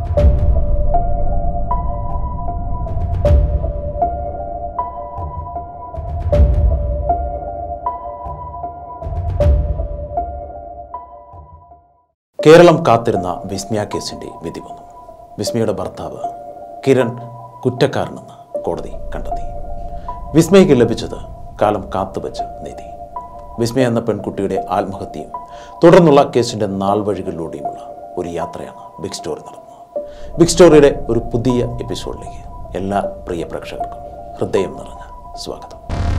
കേരളം കാത്തിരുന്ന വിസ്മയ കേസിന്റെ വിധി വന്നു വിസ്മയുടെ ഭർത്താവ് കിരൺ കുറ്റക്കാരനെന്ന് കോടതി കണ്ടെത്തി വിസ്മയ്ക്ക് ലഭിച്ചത് കാലം കാത്തുവച്ച നീതി വിസ്മയ എന്ന പെൺകുട്ടിയുടെ ആത്മഹത്യയും തുടർന്നുള്ള കേസിന്റെ നാൾ വഴികളിലൂടെയുമുള്ള ഒരു യാത്രയാണ് ബിഗ് സ്റ്റോറി നടന്നത് ബിഗ് സ്റ്റോറിയുടെ ഒരു പുതിയ എപ്പിസോഡിലേക്ക് എല്ലാ പ്രിയ പ്രേക്ഷകർക്കും ഹൃദയം നിറഞ്ഞ സ്വാഗതം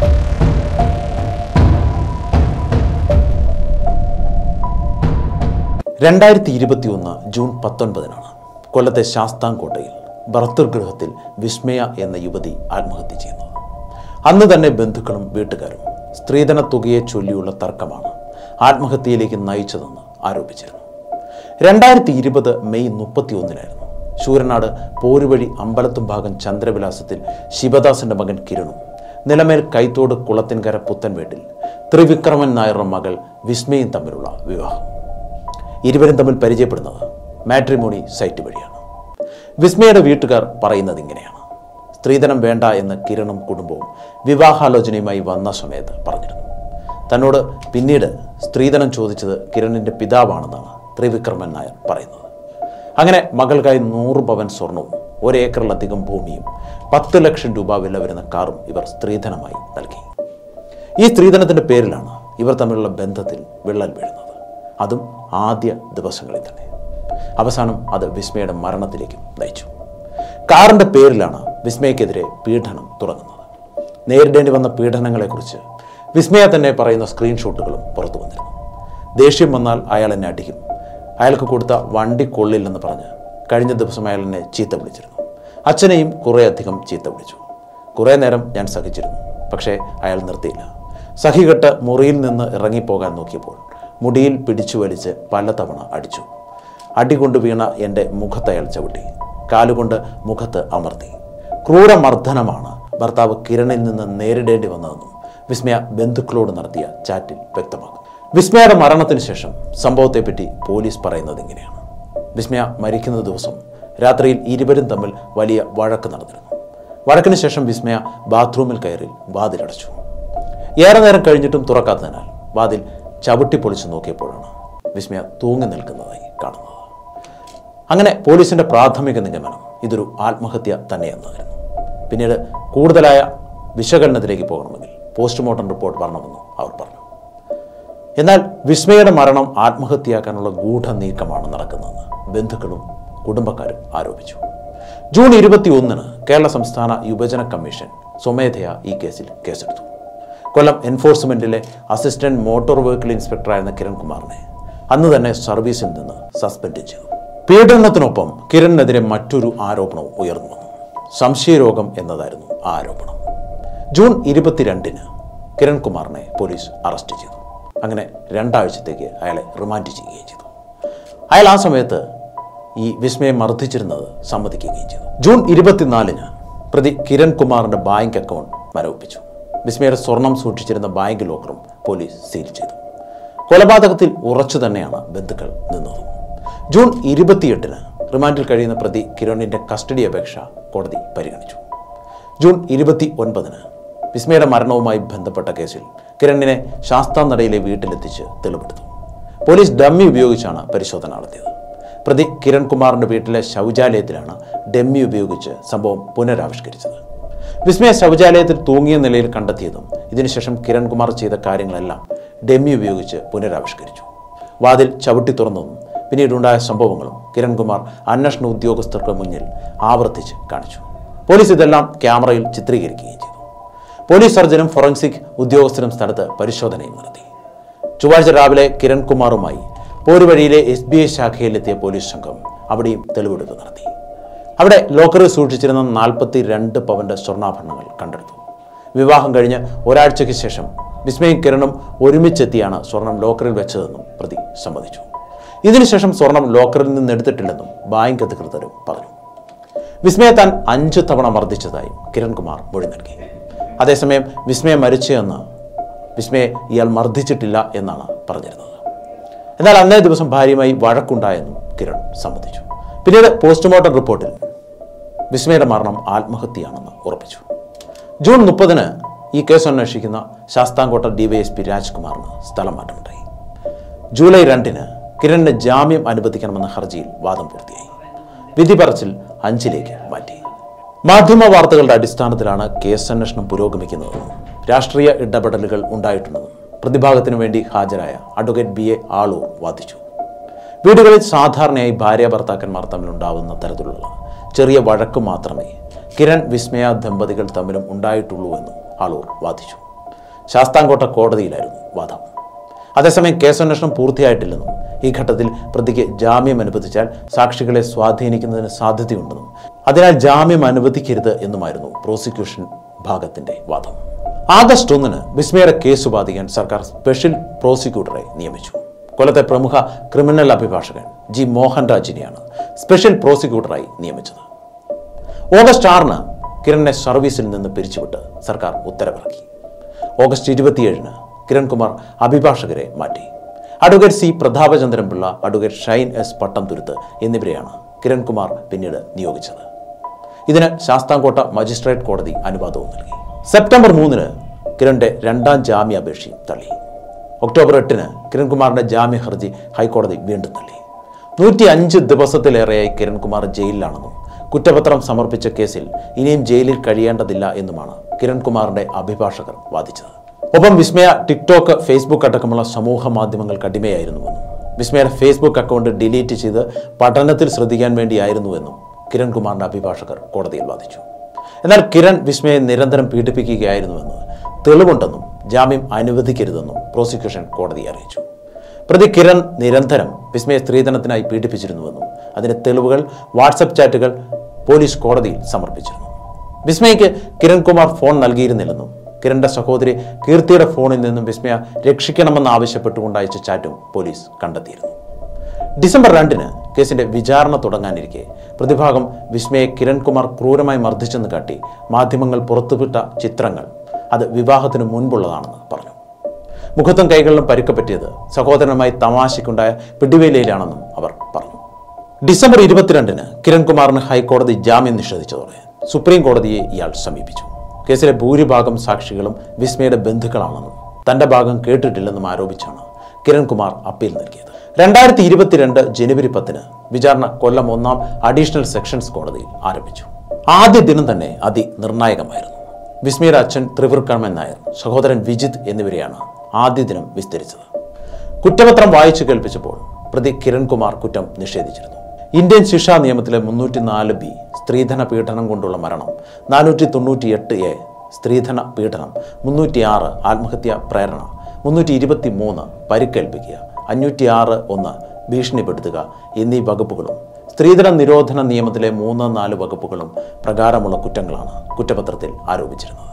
രണ്ടായിരത്തി ഇരുപത്തി ഒന്ന് ജൂൺ പത്തൊൻപതിനാണ് കൊല്ലത്തെ ശാസ്താംകോട്ടയിൽ ഭർത്തൃഗൃഹത്തിൽ വിസ്മയ എന്ന യുവതി ആത്മഹത്യ ചെയ്യുന്നത് അന്ന് തന്നെ ബന്ധുക്കളും വീട്ടുകാരും സ്ത്രീധന തുകയെ ചൊല്ലിയുള്ള തർക്കമാണ് ആത്മഹത്യയിലേക്ക് നയിച്ചതെന്ന് ആരോപിച്ചിരുന്നു രണ്ടായിരത്തി ഇരുപത് മെയ് മുപ്പത്തി ഒന്നിനായിരുന്നു ശൂരനാട് പോരുവഴി അമ്പലത്തും ഭാഗം ചന്ദ്രവിലാസത്തിൽ ശിവദാസന്റെ മകൻ കിരണും നിലമേൽ കൈത്തോട് കുളത്തിൻകര പുത്തൻവേട്ടിൽ ത്രിവിക്രമൻ നായരുടെ മകൾ വിസ്മയും തമ്മിലുള്ള വിവാഹം ഇരുവരും തമ്മിൽ പരിചയപ്പെടുന്നത് മാട്രിമോണി സൈറ്റ് വഴിയാണ് വിസ്മയുടെ വീട്ടുകാർ പറയുന്നത് ഇങ്ങനെയാണ് സ്ത്രീധനം വേണ്ട എന്ന് കിരണും കുടുംബവും വിവാഹാലോചനയുമായി വന്ന സമയത്ത് പറഞ്ഞിരുന്നു തന്നോട് പിന്നീട് സ്ത്രീധനം ചോദിച്ചത് കിരണിൻ്റെ പിതാവാണെന്നാണ് ത്രിവിക്രമൻ നായർ പറയുന്നത് അങ്ങനെ മകൾക്കായി നൂറ് പവൻ സ്വർണവും ഒരേക്കറിലധികം ഭൂമിയും പത്ത് ലക്ഷം രൂപ വില വരുന്ന കാറും ഇവർ സ്ത്രീധനമായി നൽകി ഈ സ്ത്രീധനത്തിൻ്റെ പേരിലാണ് ഇവർ തമ്മിലുള്ള ബന്ധത്തിൽ വിള്ളൽ വീഴുന്നത് അതും ആദ്യ ദിവസങ്ങളിൽ തന്നെ അവസാനം അത് വിസ്മയുടെ മരണത്തിലേക്കും നയിച്ചു കാറിൻ്റെ പേരിലാണ് വിസ്മയക്കെതിരെ പീഡനം തുടങ്ങുന്നത് നേരിടേണ്ടി വന്ന പീഡനങ്ങളെക്കുറിച്ച് വിസ്മയ തന്നെ പറയുന്ന സ്ക്രീൻഷോട്ടുകളും പുറത്തു വന്നിരുന്നു ദേഷ്യം വന്നാൽ അയാൾ എന്നെ അടിക്കും അയാൾക്ക് കൊടുത്ത വണ്ടി കൊള്ളില്ലെന്ന് പറഞ്ഞ് കഴിഞ്ഞ ദിവസം അയാൾ എന്നെ ചീത്ത വിളിച്ചിരുന്നു അച്ഛനെയും കുറേയധികം ചീത്ത വിളിച്ചു കുറേ നേരം ഞാൻ സഹിച്ചിരുന്നു പക്ഷേ അയാൾ നിർത്തിയില്ല സഹികെട്ട് മുറിയിൽ നിന്ന് ഇറങ്ങിപ്പോകാൻ നോക്കിയപ്പോൾ മുടിയിൽ പിടിച്ചു വലിച്ച് പലതവണ അടിച്ചു അടികൊണ്ട് വീണ എൻ്റെ മുഖത്ത് അയാൾ ചവിട്ടി കാലുകൊണ്ട് മുഖത്ത് അമർത്തി ക്രൂരമർദ്ദനമാണ് ഭർത്താവ് കിരണിൽ നിന്ന് നേരിടേണ്ടി വന്നതെന്നും വിസ്മയ ബന്ധുക്കളോട് നടത്തിയ ചാറ്റിൽ വ്യക്തമാക്കുന്നു വിസ്മയയുടെ മരണത്തിന് ശേഷം സംഭവത്തെപ്പറ്റി പോലീസ് പറയുന്നത് ഇങ്ങനെയാണ് വിസ്മയ മരിക്കുന്ന ദിവസം രാത്രിയിൽ ഇരുവരും തമ്മിൽ വലിയ വഴക്ക് നടന്നിരുന്നു വഴക്കിന് ശേഷം വിസ്മയ ബാത്റൂമിൽ കയറി വാതിലടച്ചു ഏറെ നേരം കഴിഞ്ഞിട്ടും തുറക്കാത്തതിനാൽ വാതിൽ ചവിട്ടി പൊളിച്ചു നോക്കിയപ്പോഴാണ് വിസ്മയ തൂങ്ങി നിൽക്കുന്നതായി കാണുന്നത് അങ്ങനെ പോലീസിന്റെ പ്രാഥമിക നിഗമനം ഇതൊരു ആത്മഹത്യ തന്നെയെന്നായിരുന്നു പിന്നീട് കൂടുതലായ വിശകലനത്തിലേക്ക് പോകണമെങ്കിൽ പോസ്റ്റ്മോർട്ടം റിപ്പോർട്ട് വരണമെന്നും അവർ പറഞ്ഞു എന്നാൽ വിസ്മയുടെ മരണം ആത്മഹത്യയാക്കാനുള്ള ഗൂഢ നീക്കമാണ് നടക്കുന്നതെന്ന് ബന്ധുക്കളും കുടുംബക്കാരും ആരോപിച്ചു ജൂൺ ഇരുപത്തി ഒന്നിന് കേരള സംസ്ഥാന യുവജന കമ്മീഷൻ സ്വമേധയാ ഈ കേസിൽ കേസെടുത്തു കൊല്ലം എൻഫോഴ്സ്മെന്റിലെ അസിസ്റ്റന്റ് മോട്ടോർ വെഹിക്കിൾ ഇൻസ്പെക്ടറായിരുന്ന കിരൺകുമാറിനെ അന്ന് തന്നെ സർവീസിൽ നിന്ന് സസ്പെൻഡ് ചെയ്തു പീഡനത്തിനൊപ്പം കിരണിനെതിരെ മറ്റൊരു ആരോപണവും ഉയർന്നു വന്നു സംശയരോഗം എന്നതായിരുന്നു ആ ആരോപണം ജൂൺ ഇരുപത്തിരണ്ടിന് കിരൺകുമാറിനെ പോലീസ് അറസ്റ്റ് ചെയ്തു അങ്ങനെ രണ്ടാഴ്ചത്തേക്ക് അയാളെ റിമാൻഡ് ചെയ്യുകയും ചെയ്തു അയാൾ ആ സമയത്ത് ഈ വിസ്മയം മർദ്ദിച്ചിരുന്നത് സമ്മതിക്കുകയും ചെയ്തു ജൂൺ ഇരുപത്തിനാലിന് പ്രതി കിരൺ കുമാറിന്റെ ബാങ്ക് അക്കൗണ്ട് മരവിപ്പിച്ചു വിസ്മയുടെ സ്വർണം സൂക്ഷിച്ചിരുന്ന ബാങ്ക് ലോക്കറും പോലീസ് സീൽ ചെയ്തു കൊലപാതകത്തിൽ ഉറച്ചു തന്നെയാണ് ബന്ധുക്കൾ നിന്നത് ജൂൺ ഇരുപത്തിയെട്ടിന് റിമാൻഡിൽ കഴിയുന്ന പ്രതി കിരണിന്റെ കസ്റ്റഡി അപേക്ഷ കോടതി പരിഗണിച്ചു ജൂൺ ഇരുപത്തി ഒൻപതിന് വിസ്മയുടെ മരണവുമായി ബന്ധപ്പെട്ട കേസിൽ കിരണിനെ ശാസ്താനടയിലെ വീട്ടിലെത്തിച്ച് തെളിവെടുത്തു പോലീസ് ഡമ്മി ഉപയോഗിച്ചാണ് പരിശോധന നടത്തിയത് പ്രതി കിരൺ കുമാറിന്റെ വീട്ടിലെ ശൗചാലയത്തിലാണ് ഡമ്മി ഉപയോഗിച്ച് സംഭവം പുനരാവിഷ്കരിച്ചത് വിസ്മയ ശൗചാലയത്തിൽ തൂങ്ങിയ നിലയിൽ കണ്ടെത്തിയതും ഇതിനുശേഷം കിരൺകുമാർ ചെയ്ത കാര്യങ്ങളെല്ലാം ഡമ്മി ഉപയോഗിച്ച് പുനരാവിഷ്കരിച്ചു വാതിൽ ചവിട്ടി തുറന്നതും പിന്നീടുണ്ടായ സംഭവങ്ങളും കിരൺകുമാർ അന്വേഷണ ഉദ്യോഗസ്ഥർക്ക് മുന്നിൽ ആവർത്തിച്ച് കാണിച്ചു പോലീസ് ഇതെല്ലാം ക്യാമറയിൽ ചിത്രീകരിക്കുകയും ചെയ്തു പോലീസ് സർജനും ഫോറൻസിക് ഉദ്യോഗസ്ഥരും സ്ഥലത്ത് പരിശോധനയും നടത്തി ചൊവ്വാഴ്ച രാവിലെ കിരൺകുമാറുമായി പോരുവഴിയിലെ എസ് ബി ഐ ശാഖയിലെത്തിയ പോലീസ് സംഘം അവിടെയും തെളിവെടുപ്പ് നടത്തി അവിടെ ലോക്കറിൽ സൂക്ഷിച്ചിരുന്ന നാൽപ്പത്തി രണ്ട് പവന്റെ സ്വർണ്ണാഭരണങ്ങൾ കണ്ടെടുത്തു വിവാഹം കഴിഞ്ഞ് ഒരാഴ്ചയ്ക്ക് ശേഷം വിസ്മയും കിരണും ഒരുമിച്ചെത്തിയാണ് സ്വർണം ലോക്കറിൽ വെച്ചതെന്നും പ്രതി സമ്മതിച്ചു ഇതിനുശേഷം സ്വർണം ലോക്കറിൽ നിന്ന് എടുത്തിട്ടില്ലെന്നും ബാങ്ക് അധികൃതരും പറഞ്ഞു വിസ്മയെ താൻ അഞ്ച് തവണ മർദ്ദിച്ചതായും കിരൺകുമാർ മൊഴി നൽകി അതേസമയം വിസ്മയ മരിച്ചെന്ന് വിസ്മയെ ഇയാൾ മർദ്ദിച്ചിട്ടില്ല എന്നാണ് പറഞ്ഞിരുന്നത് എന്നാൽ അന്നേ ദിവസം ഭാര്യയുമായി വഴക്കുണ്ടായെന്നും കിരൺ സമ്മതിച്ചു പിന്നീട് പോസ്റ്റ്മോർട്ടം റിപ്പോർട്ടിൽ വിസ്മയുടെ മരണം ആത്മഹത്യയാണെന്ന് ഉറപ്പിച്ചു ജൂൺ മുപ്പതിന് ഈ കേസ് അന്വേഷിക്കുന്ന ശാസ്താംകോട്ട ഡിവൈഎസ്പി രാജ്കുമാറിന് സ്ഥലം മാറ്റമുണ്ടായി ജൂലൈ രണ്ടിന് കിരണിന് ജാമ്യം അനുവദിക്കണമെന്ന ഹർജിയിൽ വാദം പൂർത്തിയായി വിധി പറച്ചിൽ അഞ്ചിലേക്ക് മാറ്റി മാധ്യമ വാർത്തകളുടെ അടിസ്ഥാനത്തിലാണ് കേസ് അന്വേഷണം പുരോഗമിക്കുന്നതെന്നും രാഷ്ട്രീയ ഇടപെടലുകൾ ഉണ്ടായിട്ടുണ്ടെന്നും പ്രതിഭാഗത്തിനു വേണ്ടി ഹാജരായ അഡ്വക്കേറ്റ് ബി എ ആളൂർ വാദിച്ചു വീടുകളിൽ സാധാരണയായി ഭാര്യ ഭർത്താക്കന്മാർ തമ്മിലുണ്ടാവുന്ന തരത്തിലുള്ള ചെറിയ വഴക്ക് മാത്രമേ കിരൺ വിസ്മയ ദമ്പതികൾ തമ്മിലും ഉണ്ടായിട്ടുള്ളൂ എന്നും ആളൂർ വാദിച്ചു ശാസ്താംകോട്ട കോടതിയിലായിരുന്നു വാദം അതേസമയം കേസന്വേഷണം പൂർത്തിയായിട്ടില്ലെന്നും ഈ ഘട്ടത്തിൽ പ്രതിക്ക് ജാമ്യം അനുവദിച്ചാൽ സാക്ഷികളെ സ്വാധീനിക്കുന്നതിന് സാധ്യതയുണ്ടെന്നും അതിനാൽ ജാമ്യം അനുവദിക്കരുത് എന്നുമായിരുന്നു പ്രോസിക്യൂഷൻ ഭാഗത്തിന്റെ വാദം ആഗസ്റ്റ് ഒന്നിന് വിസ്മയുടെ കേസ് ബാധിക്കാൻ സർക്കാർ സ്പെഷ്യൽ പ്രോസിക്യൂട്ടറെ നിയമിച്ചു കൊല്ലത്തെ പ്രമുഖ ക്രിമിനൽ അഭിഭാഷകൻ ജി മോഹൻ രാജിനെയാണ് സ്പെഷ്യൽ പ്രോസിക്യൂട്ടറായി നിയമിച്ചത് ഓഗസ്റ്റ് ആറിന് കിരണിനെ സർവീസിൽ നിന്ന് പിരിച്ചുവിട്ട് സർക്കാർ ഉത്തരവിറക്കി ഓഗസ്റ്റ് ഇരുപത്തിയേഴിന് കിരൺകുമാർ അഭിഭാഷകരെ മാറ്റി advocate C Prathapachandran Pillai advocate Shine S Pattamthuruth എന്നിവരെയാണ് കിരൺകുമാർ പിന്നീട് നിയോഗിച്ചത് ഇതിന് ശാസ്താംകോട്ട മജിസ്ട്രേറ്റ് കോടതി അനുവാദവും നൽകി സെപ്റ്റംബർ മൂന്നിന് കിരണിന്റെ രണ്ടാം ജാമ്യാപേക്ഷയും തള്ളി ഒക്ടോബർ എട്ടിന് കിരൺകുമാറിന്റെ ജാമ്യ ഹർജി ഹൈക്കോടതി വീണ്ടും തള്ളി നൂറ്റി അഞ്ച് ദിവസത്തിലേറെയായി കിരൺകുമാർ ജയിലിലാണെന്നും കുറ്റപത്രം സമർപ്പിച്ച കേസിൽ ഇനിയും ജയിലിൽ കഴിയേണ്ടതില്ല എന്നുമാണ് കിരൺകുമാറിന്റെ അഭിഭാഷകർ വാദിച്ചത് ഒപ്പം വിസ്മയ ടിക്ടോക്ക് ഫേസ്ബുക്ക് അടക്കമുള്ള സമൂഹ മാധ്യമങ്ങൾക്ക് അടിമയായിരുന്നുവെന്നും വിസ്മയുടെ ഫേസ്ബുക്ക് അക്കൗണ്ട് ഡിലീറ്റ് ചെയ്ത് പഠനത്തിൽ ശ്രദ്ധിക്കാൻ വേണ്ടിയായിരുന്നുവെന്നും കിരൺകുമാറിന്റെ അഭിഭാഷകർ കോടതിയിൽ വാദിച്ചു എന്നാൽ കിരൺ വിസ്മയെ നിരന്തരം പീഡിപ്പിക്കുകയായിരുന്നുവെന്ന് തെളിവുണ്ടെന്നും ജാമ്യം അനുവദിക്കരുതെന്നും പ്രോസിക്യൂഷൻ കോടതിയെ അറിയിച്ചു പ്രതി കിരൺ നിരന്തരം വിസ്മയ സ്ത്രീധനത്തിനായി പീഡിപ്പിച്ചിരുന്നുവെന്നും അതിന് തെളിവുകൾ വാട്സപ്പ് ചാറ്റുകൾ പോലീസ് കോടതിയിൽ സമർപ്പിച്ചിരുന്നു വിസ്മയ്ക്ക് കിരൺകുമാർ ഫോൺ നൽകിയിരുന്നില്ലെന്നും കിരണിന്റെ സഹോദരി കീർത്തിയുടെ ഫോണിൽ നിന്നും വിസ്മയ രക്ഷിക്കണമെന്ന് ആവശ്യപ്പെട്ടുകൊണ്ട് അയച്ച ചാറ്റും പോലീസ് കണ്ടെത്തിയിരുന്നു ഡിസംബർ രണ്ടിന് കേസിന്റെ വിചാരണ തുടങ്ങാനിരിക്കെ പ്രതിഭാഗം വിസ്മയെ കിരൺകുമാർ ക്രൂരമായി മർദ്ദിച്ചെന്ന് കാട്ടി മാധ്യമങ്ങൾ പുറത്തുവിട്ട ചിത്രങ്ങൾ അത് വിവാഹത്തിന് മുൻപുള്ളതാണെന്ന് പറഞ്ഞു മുഖത്തും കൈകളിലും പരുക്ക് പറ്റിയത് സഹോദരനുമായി തമാശയ്ക്കുണ്ടായ പിടിവേലയിലാണെന്നും അവർ പറഞ്ഞു ഡിസംബർ ഇരുപത്തിരണ്ടിന് കിരൺകുമാറിന് ഹൈക്കോടതി ജാമ്യം നിഷേധിച്ചതോടെ സുപ്രീം കോടതിയെ ഇയാൾ സമീപിച്ചു കേസിലെ ഭൂരിഭാഗം സാക്ഷികളും വിസ്മയുടെ ബന്ധുക്കളാണെന്നും തന്റെ ഭാഗം കേട്ടിട്ടില്ലെന്നും ആരോപിച്ചാണ് കിരൺകുമാർ അപ്പീൽ നൽകിയത് രണ്ടായിരത്തി ഇരുപത്തിരണ്ട് ജനുവരി പത്തിന് വിചാരണ കൊല്ലം ഒന്നാം അഡീഷണൽ സെഷൻസ് കോടതിയിൽ ആരംഭിച്ചു ആദ്യ ദിനം തന്നെ അതിനിർണായകമായിരുന്നു വിസ്മയുടെ അച്ഛൻ ത്രിവിക്രമൻ നായർ സഹോദരൻ വിജിത് എന്നിവരെയാണ് ആദ്യ ദിനം വിസ്തരിച്ചത് കുറ്റപത്രം വായിച്ചു കേൾപ്പിച്ചപ്പോൾ പ്രതി കിരൺകുമാർ കുറ്റം നിഷേധിച്ചിരുന്നു ഇന്ത്യൻ ശിക്ഷാ നിയമത്തിലെ മുന്നൂറ്റി നാല് ബി സ്ത്രീധന പീഡനം കൊണ്ടുള്ള മരണം നാനൂറ്റി തൊണ്ണൂറ്റി എട്ട് എ സ്ത്രീധന പീഡനം മുന്നൂറ്റി ആറ് ആത്മഹത്യ പ്രേരണ മുന്നൂറ്റി ഇരുപത്തി മൂന്ന് പരിക്കേൽപ്പിക്കുക അഞ്ഞൂറ്റി ആറ് ഒന്ന് ഭീഷണിപ്പെടുത്തുക എന്നീ വകുപ്പുകളും സ്ത്രീധന നിരോധന നിയമത്തിലെ മൂന്ന് നാല് വകുപ്പുകളും പ്രകാരമുള്ള കുറ്റങ്ങളാണ് കുറ്റപത്രത്തിൽ ആരോപിച്ചിരുന്നത്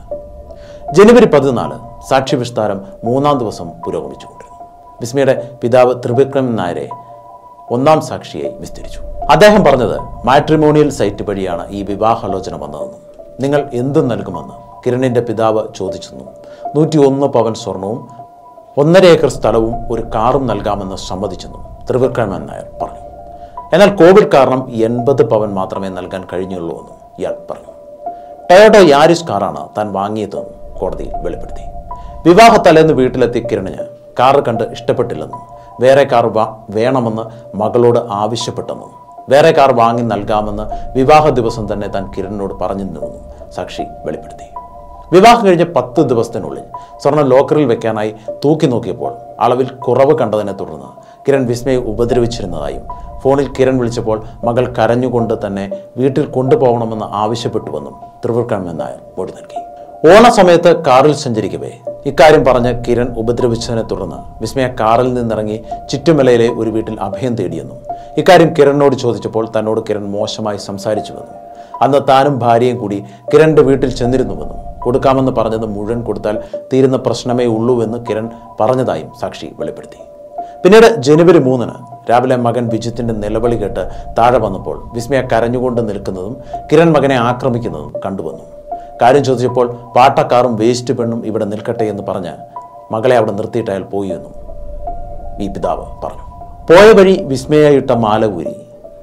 ജനുവരി പതിനാല് സാക്ഷി വിസ്താരം മൂന്നാം ദിവസം പുരോഗമിച്ചുകൊണ്ടിരുന്നു വിസ്മയുടെ പിതാവ് ത്രിവിക്രമൻ നായരെ ഒന്നാം സാക്ഷിയായി വിസ്തരിച്ചു അദ്ദേഹം പറഞ്ഞത് മാട്രിമോണിയൽ സൈറ്റ് വഴിയാണ് ഈ വിവാഹാലോചന വന്നതെന്നും നിങ്ങൾ എന്തും നൽകുമെന്ന് കിരണിന്റെ പിതാവ് ചോദിച്ചെന്നും നൂറ്റി ഒന്ന് പവൻ സ്വർണവും ഒന്നര ഏക്കർ സ്ഥലവും ഒരു കാറും നൽകാമെന്ന് സമ്മതിച്ചെന്നും ത്രിവിക്രമൻ നായർ പറഞ്ഞു എന്നാൽ കോവിഡ് കാരണം എൺപത് പവൻ മാത്രമേ നൽകാൻ കഴിഞ്ഞുള്ളൂ എന്നും ഇയാൾ പറഞ്ഞു ടയോട്ടോ യാരിസ് കാറാണ് താൻ വാങ്ങിയതെന്നും കോടതിയിൽ വെളിപ്പെടുത്തി വിവാഹ തലേന്ന് വീട്ടിലെത്തിയ കിരണിന് കാറ് കണ്ട് ഇഷ്ടപ്പെട്ടില്ലെന്നും വേറെ കാർ വാ വേണമെന്ന് മകളോട് ആവശ്യപ്പെട്ടെന്നും വേറെ കാർ വാങ്ങി നൽകാമെന്ന് വിവാഹ ദിവസം തന്നെ താൻ കിരണിനോട് പറഞ്ഞിരുന്നുവെന്നും സാക്ഷി വെളിപ്പെടുത്തി വിവാഹം കഴിഞ്ഞ് പത്ത് ദിവസത്തിനുള്ളിൽ സ്വർണം ലോക്കറിൽ വെക്കാനായി തൂക്കി നോക്കിയപ്പോൾ അളവിൽ കുറവ് കണ്ടതിനെ തുടർന്ന് കിരൺ വിസ്മയെ ഉപദ്രവിച്ചിരുന്നതായും ഫോണിൽ കിരൺ വിളിച്ചപ്പോൾ മകൾ കരഞ്ഞുകൊണ്ട് തന്നെ വീട്ടിൽ കൊണ്ടുപോകണമെന്ന് ആവശ്യപ്പെട്ടുവെന്നും ത്രിവിക്രമൻ നായർ മൊഴി നൽകി ഓണസമയത്ത് കാറിൽ സഞ്ചരിക്കവേ ഇക്കാര്യം പറഞ്ഞ് കിരൺ ഉപദ്രവിച്ചതിനെ തുടർന്ന് വിസ്മയ കാറിൽ നിന്നിറങ്ങി ചുറ്റുമലയിലെ ഒരു വീട്ടിൽ അഭയം തേടിയെന്നും ഇക്കാര്യം കിരണിനോട് ചോദിച്ചപ്പോൾ തന്നോട് കിരൺ മോശമായി സംസാരിച്ചുവെന്നും അന്ന് താനും ഭാര്യയും കൂടി കിരണിന്റെ വീട്ടിൽ ചെന്നിരുന്നുവെന്നും കൊടുക്കാമെന്ന് പറഞ്ഞത് മുഴുവൻ കൊടുത്താൽ തീരുന്ന പ്രശ്നമേ ഉള്ളൂവെന്ന് കിരൺ പറഞ്ഞതായും സാക്ഷി വെളിപ്പെടുത്തി പിന്നീട് ജനുവരി മൂന്നിന് രാവിലെ മകൻ വിജിത്തിന്റെ നിലവിളി കേട്ട് താഴെ വന്നപ്പോൾ വിസ്മയ കരഞ്ഞുകൊണ്ട് നിൽക്കുന്നതും കിരൺ മകനെ ആക്രമിക്കുന്നതും കണ്ടുവന്നു കാര്യം ചോദിച്ചപ്പോൾ പാട്ടക്കാറും വേസ്റ്റ് പെണ്ണും ഇവിടെ നിൽക്കട്ടെ എന്ന് പറഞ്ഞ് മകളെ അവിടെ നിർത്തിയിട്ട് അയാൾ പോയി എന്നും ഈ പിതാവ് പറഞ്ഞു പോയ വഴി വിസ്മയായിട്ട മാല ഊരി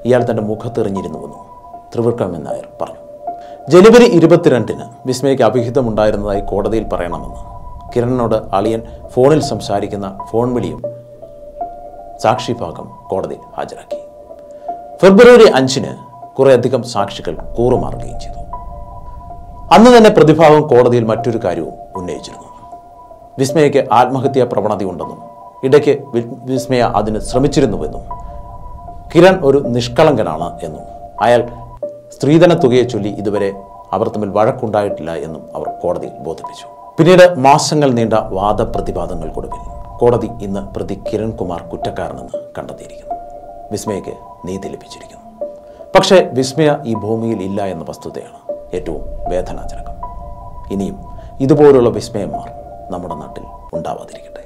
ഇയാൾ തൻ്റെ മുഖത്തെറിഞ്ഞിരുന്നുവെന്നും ത്രിവിക്രമൻ നായർ പറഞ്ഞു ജനുവരി ഇരുപത്തിരണ്ടിന് വിസ്മയ്ക്ക് അഭിഹിതമുണ്ടായിരുന്നതായി കോടതിയിൽ പറയണമെന്ന് കിരണിനോട് അളിയൻ ഫോണിൽ സംസാരിക്കുന്ന ഫോൺ വിളിയും സാക്ഷിഭാഗം കോടതിയിൽ ഹാജരാക്കി ഫെബ്രുവരി അഞ്ചിന് കുറേയധികം സാക്ഷികൾ കൂറുമാറുകയും ചെയ്തു അന്ന് തന്നെ പ്രതിഭാഗം കോടതിയിൽ മറ്റൊരു കാര്യവും ഉന്നയിച്ചിരുന്നു വിസ്മയയ്ക്ക് ആത്മഹത്യാ പ്രവണതയുണ്ടെന്നും ഇടയ്ക്ക് വി- വിസ്മയ അതിന് ശ്രമിച്ചിരുന്നുവെന്നും കിരൺ ഒരു നിഷ്കളങ്കനാണ് എന്നും അയാൾ സ്ത്രീധന തുകയെ ചൊല്ലി ഇതുവരെ അവർ തമ്മിൽ വഴക്കുണ്ടായിട്ടില്ല എന്നും അവർ കോടതിയിൽ ബോധിപ്പിച്ചു പിന്നീട് മാസങ്ങൾ നീണ്ട വാദപ്രതിവാദങ്ങൾക്കൊടുവിൽ കോടതി ഇന്ന് പ്രതി കിരൺ കുമാർ കുറ്റക്കാരനെന്ന് കണ്ടെത്തിയിരിക്കുന്നു വിസ്മയയ്ക്ക് നീതി ലഭിച്ചിരിക്കുന്നു പക്ഷേ വിസ്മയ ഈ ഭൂമിയിൽ ഇല്ല എന്ന വസ്തുതയാണ് ഏറ്റവും വേദനാജനകം ഇനിയും ഇതുപോലുള്ള വിസ്മയന്മാർ നമ്മുടെ നാട്ടിൽ ഉണ്ടാവാതിരിക്കട്ടെ